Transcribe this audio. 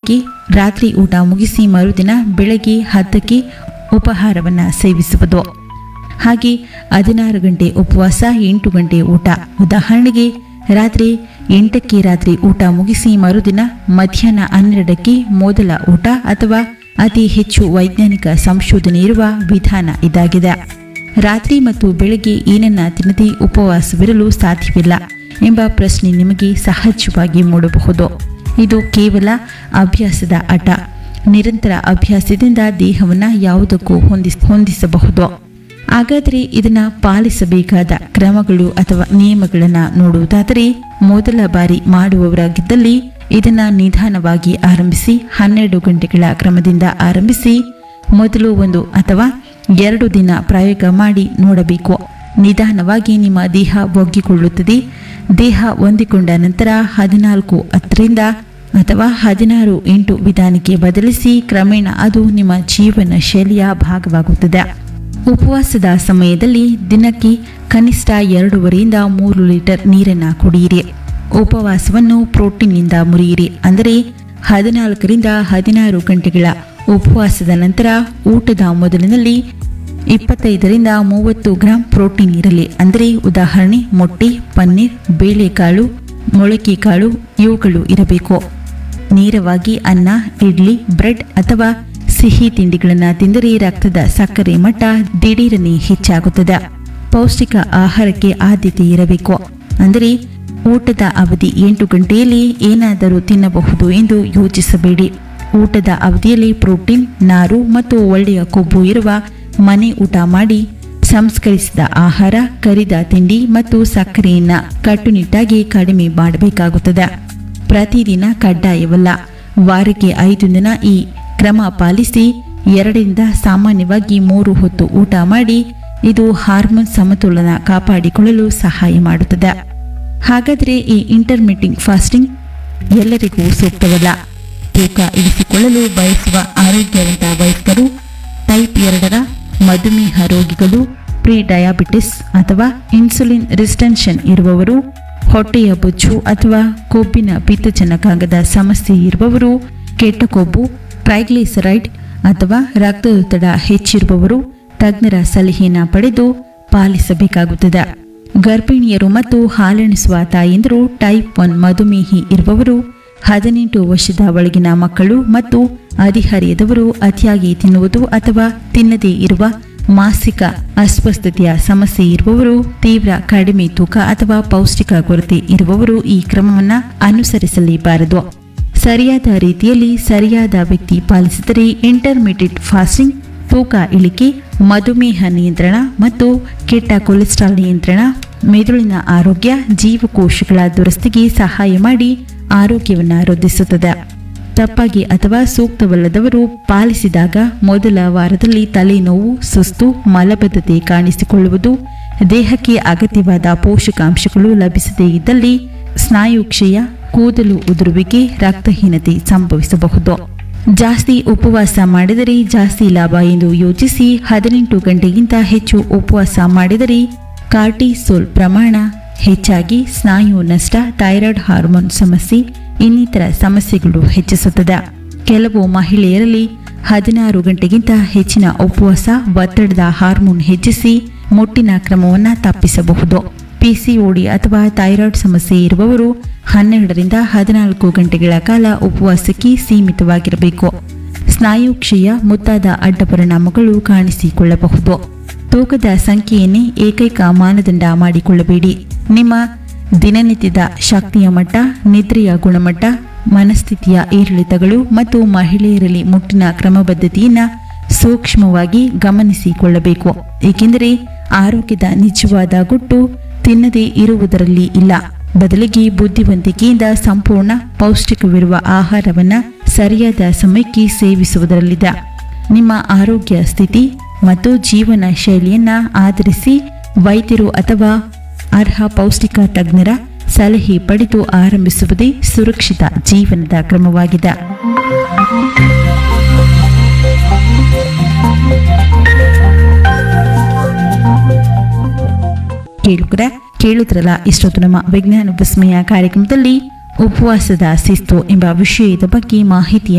ಗಂಟೆಗೆ ರಾತ್ರಿ ಊಟ ಮುಗಿಸಿ ಮರುದಿನ ಬೆಳಗ್ಗೆ ಹತ್ತಕ್ಕೆ ಉಪಹಾರವನ್ನು ಸೇವಿಸುವುದು ಹಾಗೆ ಹದಿನಾರು ಗಂಟೆ ಉಪವಾಸ ಎಂಟು ಗಂಟೆ ಊಟ ಉದಾಹರಣೆಗೆ ರಾತ್ರಿ ಎಂಟಕ್ಕೆ ರಾತ್ರಿ ಊಟ ಮುಗಿಸಿ ಮರುದಿನ ಮಧ್ಯಾಹ್ನ ಹನ್ನೆರಡಕ್ಕೆ ಮೊದಲ ಊಟ ಅಥವಾ ಅತಿ ಹೆಚ್ಚು ವೈಜ್ಞಾನಿಕ ಸಂಶೋಧನೆ ಇರುವ ವಿಧಾನ ಇದಾಗಿದೆ ರಾತ್ರಿ ಮತ್ತು ಬೆಳಗ್ಗೆ ಏನನ್ನ ತಿನ್ನದೆ ಉಪವಾಸವಿರಲು ಸಾಧ್ಯವಿಲ್ಲ ಎಂಬ ಪ್ರಶ್ನೆ ನಿಮಗೆ ಸಹಜವಾಗಿ ಮೂಡಬಹುದು ಇದು ಕೇವಲ ಅಭ್ಯಾಸದ ಆಟ ನಿರಂತರ ಅಭ್ಯಾಸದಿಂದ ದೇಹವನ್ನು ಯಾವುದಕ್ಕೂ ಹೊಂದಿಸ ಹೊಂದಿಸಬಹುದು ಹಾಗಾದರೆ ಇದನ್ನ ಪಾಲಿಸಬೇಕಾದ ಕ್ರಮಗಳು ಅಥವಾ ನಿಯಮಗಳನ್ನು ನೋಡುವುದಾದರೆ ಮೊದಲ ಬಾರಿ ಮಾಡುವವರಾಗಿದ್ದಲ್ಲಿ ಇದನ್ನ ನಿಧಾನವಾಗಿ ಆರಂಭಿಸಿ ಹನ್ನೆರಡು ಗಂಟೆಗಳ ಕ್ರಮದಿಂದ ಆರಂಭಿಸಿ ಮೊದಲು ಒಂದು ಅಥವಾ ಎರಡು ದಿನ ಪ್ರಯೋಗ ಮಾಡಿ ನೋಡಬೇಕು ನಿಧಾನವಾಗಿ ನಿಮ್ಮ ದೇಹ ಒಗ್ಗಿಕೊಳ್ಳುತ್ತದೆ ದೇಹ ಹೊಂದಿಕೊಂಡ ನಂತರ ಹದಿನಾಲ್ಕು ಹತ್ತರಿಂದ ಅಥವಾ ಹದಿನಾರು ಎಂಟು ವಿಧಾನಕ್ಕೆ ಬದಲಿಸಿ ಕ್ರಮೇಣ ಅದು ನಿಮ್ಮ ಜೀವನ ಶೈಲಿಯ ಭಾಗವಾಗುತ್ತದೆ ಉಪವಾಸದ ಸಮಯದಲ್ಲಿ ದಿನಕ್ಕೆ ಕನಿಷ್ಠ ಎರಡೂವರೆಯಿಂದ ಮೂರು ಲೀಟರ್ ನೀರನ್ನು ಕುಡಿಯಿರಿ ಉಪವಾಸವನ್ನು ಪ್ರೋಟೀನ್ನಿಂದ ಮುರಿಯಿರಿ ಅಂದರೆ ಹದಿನಾಲ್ಕರಿಂದ ಹದಿನಾರು ಗಂಟೆಗಳ ಉಪವಾಸದ ನಂತರ ಊಟದ ಮೊದಲಿನಲ್ಲಿ ಇಪ್ಪತ್ತೈದರಿಂದ ಮೂವತ್ತು ಗ್ರಾಂ ಪ್ರೋಟೀನ್ ಇರಲಿ ಅಂದರೆ ಉದಾಹರಣೆ ಮೊಟ್ಟೆ ಪನ್ನೀರ್ ಬೇಳೆಕಾಳು ಮೊಳಕೆ ಕಾಳು ಇವುಗಳು ಇರಬೇಕು ನೇರವಾಗಿ ಅನ್ನ ಇಡ್ಲಿ ಬ್ರೆಡ್ ಅಥವಾ ಸಿಹಿ ತಿಂಡಿಗಳನ್ನು ತಿಂದರೆ ರಕ್ತದ ಸಕ್ಕರೆ ಮಟ್ಟ ದಿಢೀರನೆ ಹೆಚ್ಚಾಗುತ್ತದೆ ಪೌಷ್ಟಿಕ ಆಹಾರಕ್ಕೆ ಆದ್ಯತೆ ಇರಬೇಕು ಅಂದರೆ ಊಟದ ಅವಧಿ ಎಂಟು ಗಂಟೆಯಲ್ಲಿ ಏನಾದರೂ ತಿನ್ನಬಹುದು ಎಂದು ಯೋಚಿಸಬೇಡಿ ಊಟದ ಅವಧಿಯಲ್ಲಿ ಪ್ರೋಟೀನ್ ನಾರು ಮತ್ತು ಒಳ್ಳೆಯ ಕೊಬ್ಬು ಇರುವ ಮನೆ ಊಟ ಮಾಡಿ ಸಂಸ್ಕರಿಸಿದ ಆಹಾರ ಕರಿದ ತಿಂಡಿ ಮತ್ತು ಸಕ್ಕರೆಯನ್ನ ಕಟ್ಟುನಿಟ್ಟಾಗಿ ಕಡಿಮೆ ಮಾಡಬೇಕಾಗುತ್ತದೆ ಪ್ರತಿದಿನ ಕಡ್ಡಾಯವಲ್ಲ ವಾರಕ್ಕೆ ಐದು ದಿನ ಈ ಕ್ರಮ ಪಾಲಿಸಿ ಎರಡರಿಂದ ಸಾಮಾನ್ಯವಾಗಿ ಮೂರು ಹೊತ್ತು ಊಟ ಮಾಡಿ ಇದು ಹಾರ್ಮೋನ್ ಸಮತೋಲನ ಕಾಪಾಡಿಕೊಳ್ಳಲು ಸಹಾಯ ಮಾಡುತ್ತದೆ ಹಾಗಾದರೆ ಈ ಇಂಟರ್ಮಿಟಿಂಗ್ ಫಾಸ್ಟಿಂಗ್ ಎಲ್ಲರಿಗೂ ಸೂಕ್ತವಲ್ಲ ತೂಕ ಇಳಿಸಿಕೊಳ್ಳಲು ಬಯಸುವ ಆರೋಗ್ಯವಂತ ವಯಸ್ಕರು ಟೈಪ್ ಎರಡರ ಮಧುಮೇಹ ರೋಗಿಗಳು ಪ್ರೀ ಡಯಾಬಿಟಿಸ್ ಅಥವಾ ಇನ್ಸುಲಿನ್ ರಿಸ್ಟೆನ್ಷನ್ ಇರುವವರು ಹೊಟ್ಟೆಯ ಬೊಜ್ಜು ಅಥವಾ ಕೊಬ್ಬಿನ ಪಿತ್ತಜನಕಾಂಗದ ಸಮಸ್ಯೆ ಇರುವವರು ಕೆಟ್ಟ ಕೊಬ್ಬು ಟ್ರೈಗ್ಲಿಸರೈಡ್ ಅಥವಾ ರಕ್ತದೊತ್ತಡ ಹೆಚ್ಚಿರುವವರು ತಜ್ಞರ ಸಲಹೆಯನ್ನು ಪಡೆದು ಪಾಲಿಸಬೇಕಾಗುತ್ತದೆ ಗರ್ಭಿಣಿಯರು ಮತ್ತು ಹಾಲೆಣಿಸುವ ತಾಯಂದಿರು ಟೈಪ್ ಒನ್ ಮಧುಮೇಹಿ ಇರುವವರು ಹದಿನೆಂಟು ವರ್ಷದ ಒಳಗಿನ ಮಕ್ಕಳು ಮತ್ತು ಹದಿಹರೆಯದವರು ಅತಿಯಾಗಿ ತಿನ್ನುವುದು ಅಥವಾ ತಿನ್ನದೇ ಇರುವ ಮಾಸಿಕ ಅಸ್ವಸ್ಥತೆಯ ಸಮಸ್ಯೆ ಇರುವವರು ತೀವ್ರ ಕಡಿಮೆ ತೂಕ ಅಥವಾ ಪೌಷ್ಟಿಕ ಕೊರತೆ ಇರುವವರು ಈ ಕ್ರಮವನ್ನು ಅನುಸರಿಸಲೇಬಾರದು ಸರಿಯಾದ ರೀತಿಯಲ್ಲಿ ಸರಿಯಾದ ವ್ಯಕ್ತಿ ಪಾಲಿಸಿದರೆ ಇಂಟರ್ಮಿಡಿಯೇಟ್ ಫಾಸ್ಟಿಂಗ್ ತೂಕ ಇಳಿಕೆ ಮಧುಮೇಹ ನಿಯಂತ್ರಣ ಮತ್ತು ಕೆಟ್ಟ ಕೊಲೆಸ್ಟ್ರಾಲ್ ನಿಯಂತ್ರಣ ಮೆದುಳಿನ ಆರೋಗ್ಯ ಜೀವಕೋಶಗಳ ದುರಸ್ತಿಗೆ ಸಹಾಯ ಮಾಡಿ ಆರೋಗ್ಯವನ್ನು ವೃದ್ಧಿಸುತ್ತದೆ ತಪ್ಪಾಗಿ ಅಥವಾ ಸೂಕ್ತವಲ್ಲದವರು ಪಾಲಿಸಿದಾಗ ಮೊದಲ ವಾರದಲ್ಲಿ ತಲೆನೋವು ಸುಸ್ತು ಮಲಬದ್ಧತೆ ಕಾಣಿಸಿಕೊಳ್ಳುವುದು ದೇಹಕ್ಕೆ ಅಗತ್ಯವಾದ ಪೋಷಕಾಂಶಗಳು ಲಭಿಸದೇ ಇದ್ದಲ್ಲಿ ಸ್ನಾಯು ಕ್ಷಯ ಕೂದಲು ಉದುರುವಿಕೆ ರಕ್ತಹೀನತೆ ಸಂಭವಿಸಬಹುದು ಜಾಸ್ತಿ ಉಪವಾಸ ಮಾಡಿದರೆ ಜಾಸ್ತಿ ಲಾಭ ಎಂದು ಯೋಚಿಸಿ ಹದಿನೆಂಟು ಗಂಟೆಗಿಂತ ಹೆಚ್ಚು ಉಪವಾಸ ಮಾಡಿದರೆ ಕಾರ್ಟಿಸೋಲ್ ಪ್ರಮಾಣ ಹೆಚ್ಚಾಗಿ ಸ್ನಾಯು ನಷ್ಟ ಥೈರಾಯ್ಡ್ ಹಾರ್ಮೋನ್ ಸಮಸ್ಯೆ ಇನ್ನಿತರ ಸಮಸ್ಯೆಗಳು ಹೆಚ್ಚಿಸುತ್ತದೆ ಕೆಲವು ಮಹಿಳೆಯರಲ್ಲಿ ಹದಿನಾರು ಗಂಟೆಗಿಂತ ಹೆಚ್ಚಿನ ಉಪವಾಸ ಒತ್ತಡದ ಹಾರ್ಮೋನ್ ಹೆಚ್ಚಿಸಿ ಮುಟ್ಟಿನ ಕ್ರಮವನ್ನು ತಪ್ಪಿಸಬಹುದು ಪಿಸಿಒಡಿ ಅಥವಾ ಥೈರಾಯ್ಡ್ ಸಮಸ್ಯೆ ಇರುವವರು ಹನ್ನೆರಡರಿಂದ ಹದಿನಾಲ್ಕು ಗಂಟೆಗಳ ಕಾಲ ಉಪವಾಸಕ್ಕೆ ಸೀಮಿತವಾಗಿರಬೇಕು ಸ್ನಾಯು ಕ್ಷಯ ಮುಂತಾದ ಅಡ್ಡಪರಿಣಾಮಗಳು ಕಾಣಿಸಿಕೊಳ್ಳಬಹುದು ತೂಕದ ಸಂಖ್ಯೆಯನ್ನೇ ಏಕೈಕ ಮಾನದಂಡ ಮಾಡಿಕೊಳ್ಳಬೇಡಿ ನಿಮ್ಮ ದಿನನಿತ್ಯದ ಶಕ್ತಿಯ ಮಟ್ಟ ನಿದ್ರೆಯ ಗುಣಮಟ್ಟ ಮನಸ್ಥಿತಿಯ ಏರಿಳಿತಗಳು ಮತ್ತು ಮಹಿಳೆಯರಲ್ಲಿ ಮುಟ್ಟಿನ ಕ್ರಮಬದ್ಧತೆಯನ್ನು ಸೂಕ್ಷ್ಮವಾಗಿ ಗಮನಿಸಿಕೊಳ್ಳಬೇಕು ಏಕೆಂದರೆ ಆರೋಗ್ಯದ ನಿಜವಾದ ಗುಟ್ಟು ತಿನ್ನದೇ ಇರುವುದರಲ್ಲಿ ಇಲ್ಲ ಬದಲಿಗೆ ಬುದ್ಧಿವಂತಿಕೆಯಿಂದ ಸಂಪೂರ್ಣ ಪೌಷ್ಟಿಕವಿರುವ ಆಹಾರವನ್ನು ಸರಿಯಾದ ಸಮಯಕ್ಕೆ ಸೇವಿಸುವುದರಲ್ಲಿದೆ ನಿಮ್ಮ ಆರೋಗ್ಯ ಸ್ಥಿತಿ ಮತ್ತು ಜೀವನ ಶೈಲಿಯನ್ನ ಆಧರಿಸಿ ವೈದ್ಯರು ಅಥವಾ ಅರ್ಹ ಪೌಷ್ಟಿಕ ತಜ್ಞರ ಸಲಹೆ ಪಡೆದು ಆರಂಭಿಸುವುದೇ ಸುರಕ್ಷಿತ ಜೀವನದ ಕ್ರಮವಾಗಿದೆ ಕೇಳುಗರ ಕೇಳುತ್ತಿರಲ್ಲ ಇಷ್ಟೊತ್ತು ನಮ್ಮ ವಿಜ್ಞಾನ ವಿಸ್ಮಯ ಕಾರ್ಯಕ್ರಮದಲ್ಲಿ ಉಪವಾಸದ ಶಿಸ್ತು ಎಂಬ ವಿಷಯದ ಬಗ್ಗೆ ಮಾಹಿತಿಯ